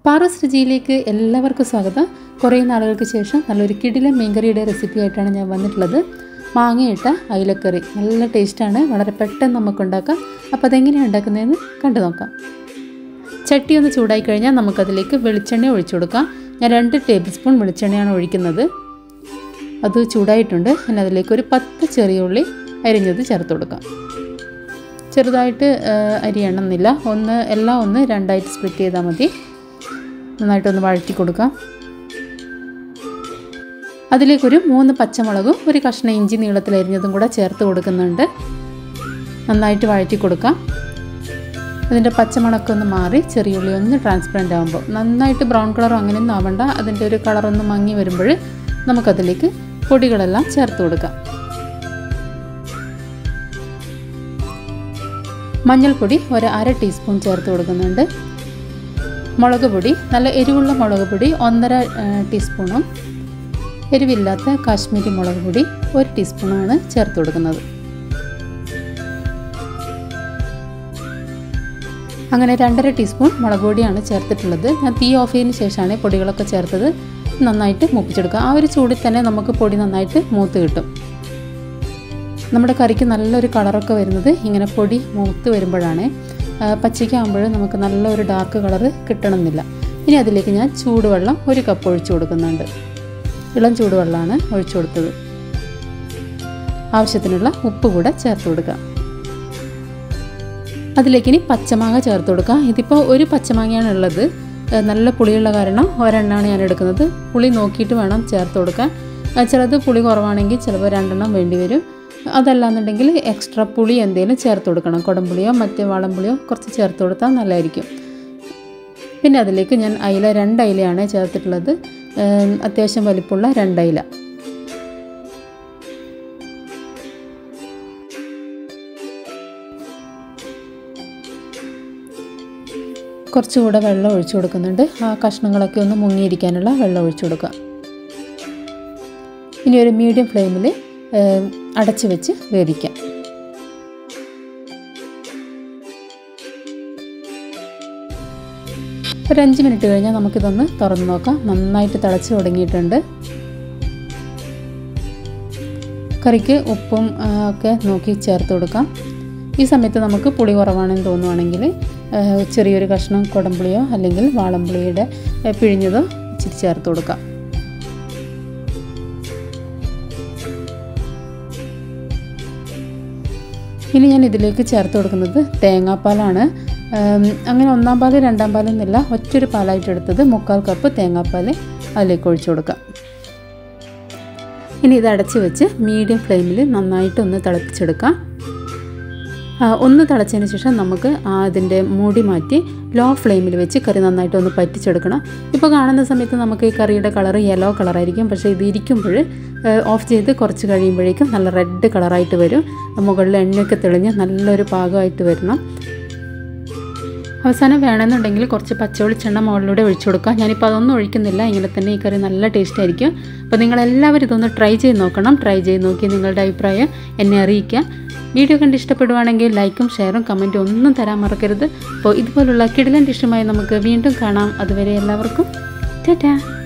പാറസ് രുചിയിലേക്ക് എല്ലാവർക്കും സ്വാഗതം കുറേ നാളുകൾക്ക് ശേഷം നല്ലൊരു കിടിലൻ മീൻകറിയുടെ റെസിപ്പി ആയിട്ടാണ് ഞാൻ വന്നിട്ടുള്ളത് മാങ്ങയിട്ട അയിലക്കറി നല്ല ടേസ്റ്റാണ് വളരെ പെട്ടെന്ന് നമുക്ക് ഉണ്ടാക്കാം അപ്പോൾ അതെങ്ങനെയാണ് ഉണ്ടാക്കുന്നതെന്ന് കണ്ടു നോക്കാം ചട്ടി ഒന്ന് ചൂടായി കഴിഞ്ഞാൽ നമുക്കതിലേക്ക് വെളിച്ചെണ്ണ ഒഴിച്ചു കൊടുക്കാം ഞാൻ രണ്ട് ടേബിൾ സ്പൂൺ വെളിച്ചെണ്ണയാണ് ഒഴിക്കുന്നത് അത് ചൂടായിട്ടുണ്ട് പിന്നെ അതിലേക്ക് ഒരു പത്ത് ചെറിയ ഉള്ളി അരിഞ്ഞത് ചേർത്ത് കൊടുക്കാം ചെറുതായിട്ട് അരിയണമെന്നില്ല ഒന്ന് എല്ലാം ഒന്ന് രണ്ടായിട്ട് സ്പ്ലിറ്റ് ചെയ്താൽ മതി നന്നായിട്ടൊന്ന് വഴറ്റി കൊടുക്കാം അതിലേക്കൊരു മൂന്ന് പച്ചമുളകും ഒരു കഷ്ണം ഇഞ്ചി നീളത്തിൽ അരിഞ്ഞതും കൂടെ ചേർത്ത് കൊടുക്കുന്നുണ്ട് നന്നായിട്ട് വഴറ്റി കൊടുക്കാം അതിൻ്റെ പച്ചമണക്കൊന്ന് മാറി ചെറിയുള്ളി ഒന്ന് ട്രാൻസ്പെറൻ്റ് ആകുമ്പോൾ നന്നായിട്ട് ബ്രൗൺ കളർ അങ്ങനെയൊന്നും ആവണ്ട അതിൻ്റെ ഒരു കളറൊന്ന് മങ്ങി വരുമ്പോൾ നമുക്കതിലേക്ക് പൊടികളെല്ലാം ചേർത്ത് കൊടുക്കാം മഞ്ഞൾപ്പൊടി ഒരു അര ടീസ്പൂൺ ചേർത്ത് കൊടുക്കുന്നുണ്ട് മുളക് പൊടി നല്ല എരിവുള്ള മുളക് പൊടി ഒന്നര ടീസ്പൂണും എരിവില്ലാത്ത കാശ്മീരി മുളക് പൊടി ഒരു ടീസ്പൂണാണ് ചേർത്ത് കൊടുക്കുന്നത് അങ്ങനെ രണ്ടര ടീസ്പൂൺ മുളക് പൊടിയാണ് ചേർത്തിട്ടുള്ളത് ഞാൻ തീ ഓഫ് ചെയ്തതിന് ശേഷമാണ് പൊടികളൊക്കെ ചേർത്തത് നന്നായിട്ട് മൂപ്പിച്ചെടുക്കുക ആ ഒരു ചൂടിൽ തന്നെ നമുക്ക് പൊടി നന്നായിട്ട് മൂത്ത് കിട്ടും നമ്മുടെ കറിക്ക് നല്ലൊരു കളറൊക്കെ വരുന്നത് ഇങ്ങനെ പൊടി മൂത്ത് വരുമ്പോഴാണ് പച്ചയ്ക്കാകുമ്പോൾ നമുക്ക് നല്ലൊരു ഡാർക്ക് കളറ് കിട്ടണമെന്നില്ല ഇനി അതിലേക്ക് ഞാൻ ചൂടുവെള്ളം ഒരു കപ്പ് ഒഴിച്ചു കൊടുക്കുന്നുണ്ട് ഇളം ചൂടുവെള്ളമാണ് ഒഴിച്ചു കൊടുത്തത് ആവശ്യത്തിനുള്ള ഉപ്പ് കൂടെ ചേർത്ത് കൊടുക്കാം അതിലേക്ക് ഇനി പച്ചമാങ്ങ ചേർത്ത് കൊടുക്കാം ഇതിപ്പോൾ ഒരു പച്ചമാങ്ങയാണ് ഉള്ളത് നല്ല പുളിയുള്ള കാരണം ഒരെണ്ണമാണ് ഞാൻ എടുക്കുന്നത് പുളി നോക്കിയിട്ട് വേണം ചേർത്ത് കൊടുക്കാൻ ചിലത് പുളി കുറവാണെങ്കിൽ ചിലപ്പോൾ രണ്ടെണ്ണം വേണ്ടി വരും അതല്ലാന്നുണ്ടെങ്കിൽ എക്സ്ട്രാ പുളി എന്തെങ്കിലും ചേർത്ത് കൊടുക്കണം കുടംപുളിയോ മറ്റേ വളംപുളിയോ കുറച്ച് ചേർത്ത് കൊടുത്താൽ നല്ലതായിരിക്കും പിന്നെ അതിലേക്ക് ഞാൻ അയില രണ്ട് അയിലയാണ് ചേർത്തിട്ടുള്ളത് അത്യാവശ്യം വലിപ്പമുള്ള രണ്ട് അയില കുറച്ചുകൂടെ വെള്ളം ഒഴിച്ചു കൊടുക്കുന്നുണ്ട് ആ കഷ്ണങ്ങളൊക്കെ ഒന്ന് മുങ്ങിയിരിക്കാനുള്ള വെള്ളം ഒഴിച്ചു കൊടുക്കുക ഇനി ഒരു മീഡിയം ഫ്ലെയിമിൽ അടച്ചു വെച്ച് വേവിക്കാം ഒരു അഞ്ച് മിനിറ്റ് കഴിഞ്ഞാൽ നമുക്കിതൊന്ന് തുറന്ന് നോക്കാം നന്നായിട്ട് തിളച്ച് തുടങ്ങിയിട്ടുണ്ട് കറിക്ക് ഉപ്പും ഒക്കെ നോക്കി ചേർത്ത് കൊടുക്കാം ഈ സമയത്ത് നമുക്ക് പുളി കുറവാണെന്ന് തോന്നുവാണെങ്കിൽ ചെറിയൊരു കഷ്ണം കുടംപുളിയോ അല്ലെങ്കിൽ വാളംപുളിയുടെ പിഴിഞ്ഞതോ ഇച്ചിരി ചേർത്ത് കൊടുക്കാം ഇനി ഞാൻ ഇതിലേക്ക് ചേർത്ത് കൊടുക്കുന്നത് തേങ്ങാപ്പാലാണ് അങ്ങനെ ഒന്നാം പാല് രണ്ടാം പാലൊന്നുമില്ല ഒറ്റൊരു പാലായിട്ട് എടുത്തത് മുക്കാൽ കപ്പ് തേങ്ങാപ്പാൽ അതിലേക്ക് ഒഴിച്ചു കൊടുക്കാം ഇനി ഇത് അടച്ച് വെച്ച് മീഡിയം ഫ്ലെയിമിൽ നന്നായിട്ട് ഒന്ന് തിളപ്പിച്ചെടുക്കാം ഒന്ന് തിളച്ചതിന് ശേഷം നമുക്ക് അതിൻ്റെ മൂടി മാറ്റി ലോ ഫ്ലെയിമിൽ വെച്ച് കറി നന്നായിട്ട് ഒന്ന് പറ്റിച്ചെടുക്കണം ഇപ്പോൾ കാണുന്ന സമയത്ത് നമുക്ക് ഈ കറിയുടെ കളർ യെല്ലോ കളറായിരിക്കും പക്ഷേ ഇത് ഇരിക്കുമ്പോൾ ഓഫ് ചെയ്ത് കുറച്ച് കഴിയുമ്പോഴേക്കും നല്ല റെഡ് കളറായിട്ട് വരും മുകളിൽ എണ്ണയൊക്കെ തെളിഞ്ഞ് നല്ലൊരു പാകമായിട്ട് വരണം അവസാനം വേണമെന്നുണ്ടെങ്കിൽ കുറച്ച് പച്ചവെളിച്ചെണ്ണ മുകളിലൂടെ ഒഴിച്ചു കൊടുക്കുക ഞാനിപ്പോൾ അതൊന്നും ഒഴിക്കുന്നില്ല ഇങ്ങനെ തന്നെ ഈ കറി നല്ല ടേസ്റ്റ് ആയിരിക്കും അപ്പോൾ നിങ്ങളെല്ലാവരും ഇതൊന്ന് ട്രൈ ചെയ്ത് നോക്കണം ട്രൈ ചെയ്ത് നോക്കി നിങ്ങളുടെ അഭിപ്രായം എന്നെ അറിയിക്കുക വീഡിയോ കണ്ട് ഇഷ്ടപ്പെടുവാണെങ്കിൽ ലൈക്കും ഷെയറും കമൻറ്റും ഒന്നും തരാൻ മറക്കരുത് അപ്പോൾ ഇതുപോലുള്ള കിടിലൻ ഡിഷുമായി നമുക്ക് വീണ്ടും കാണാം അതുവരെ എല്ലാവർക്കും ടാറ്റാ